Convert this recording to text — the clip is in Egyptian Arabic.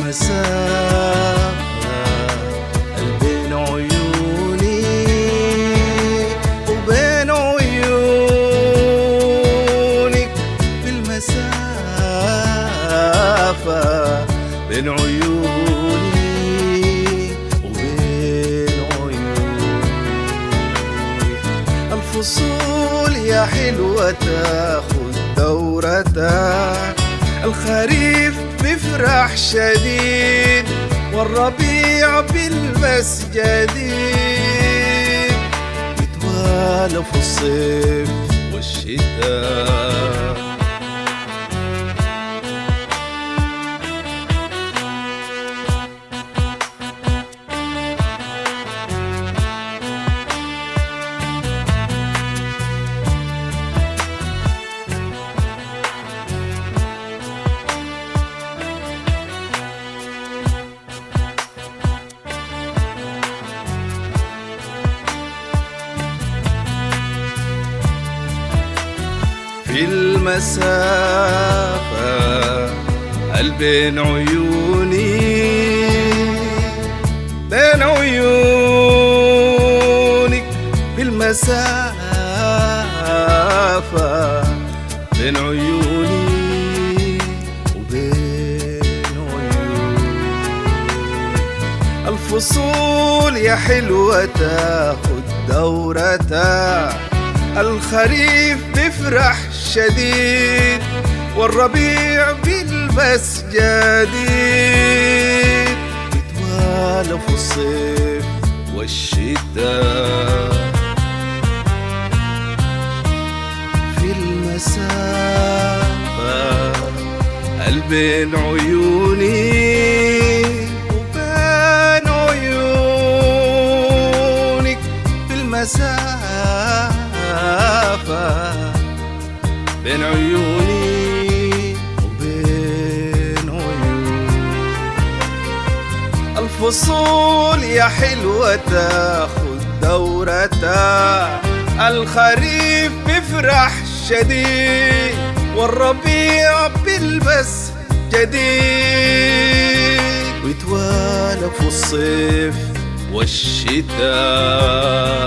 المسافة بين عيوني وبين عيونك في المسافة بين عيوني وبين عيونك الفصول يا حلوة تاخد دورتها الخريف بفرح شديد والربيع بيلبس جديد يتوالى في الصيف والشتاء في المسافة بين عيوني بين عيونك في المسافة بين عيوني وبين عيونك الفصول يا حلوة تاخد دورتها الخريف بفرح شديد والربيع بيلبس جديد يتوالى في الصيف والشتاء في المسافة بين عيوني وبين عيونك في المسافة بين عيوني وبين عيونك الفصول يا حلوة تاخد دورتها الخريف بفرح شديد والربيع بيلبس جديد ويتوالى في الصيف والشتاء